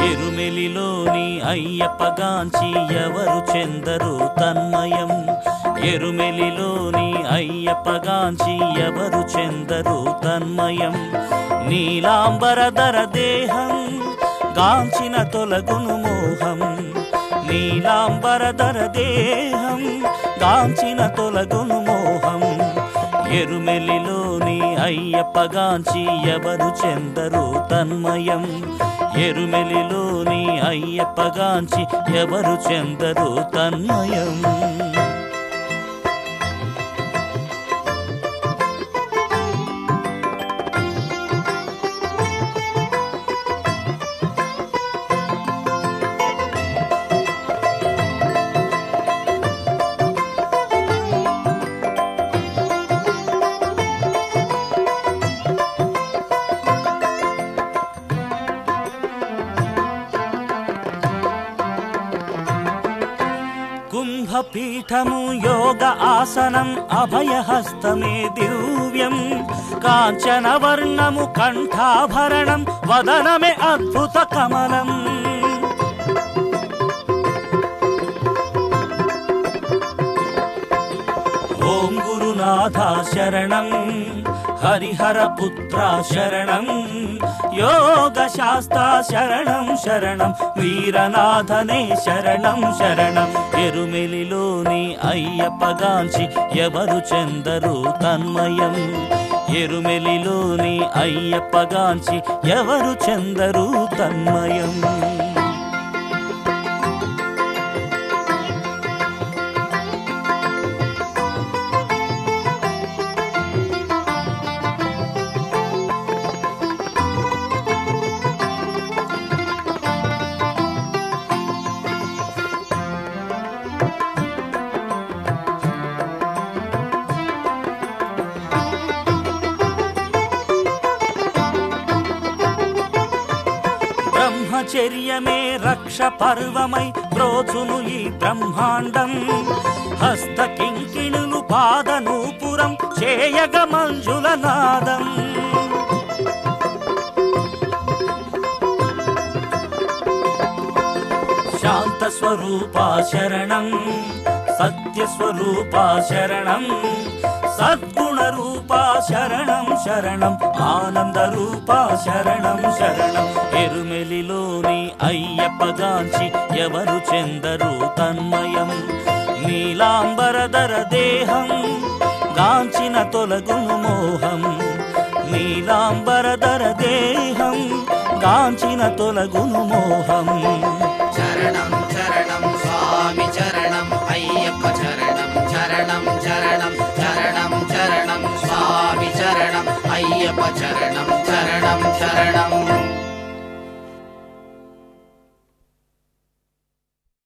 ఎరుమెలిలోని అయ్యప్పగాంచి ఎవరు చెందరు తన్మయం ఎరుమెలిలోని అయ్యప్పగాంచి ఎవరు చెందరు తన్మయం నీలాంబరధర దేహం గాంచిన తొలగును మోహం నీలాంబరధర దేహం గాంచిన తొలగును మోహం ఎరుమెలిలోని అయ్యప్పగాంచి ఎవరు చెందరు తన్మయం ఎరుమెలిలోని అయ్యప్పగాంచి ఎవరు చెందరు తన్మయం కుంభపీఠము యోగ ఆసనం అభయహస్తమే దివ్యం కాంచన వర్ణము కంఠాభరణం వదనమే అద్భుత కమలం ఓం గురునాథ శరణం హరిహర పుత్ర శరణం యోగ శాస్త్ర శరణం శరణం వీరనాథనే శరణం శరణం ఎరుమెలిలోని అయ్యప్పగాంచి ఎవరు చెందరు తన్మయం ఎరుమెలిలోని అయ్యప్పగాంచి ఎవరు చెందరు తన్మయం బ్రహ్మచర్యమే రక్ష పర్వమై ప్రోచును ఈ బ్రహ్మాండం హస్త కింకిణులు పాద నూపురం చేయగ మంజుల నాదం శాంత స్వరూప శరణం సత్య స్వరూప శరణం సద్గుణ రూప శరణం శరణం ఆనంద రూప శరణం శరణం ఎరుమెలిలోని అయ్యప్పగాంచి ఎవరు చెందరు తన్మయం నీలాంబరధర దేహం గాంచిన తొలగును మోహం నీలాంబరధర దేహం గాంచిన తొలగును మోహం చరణం చరణం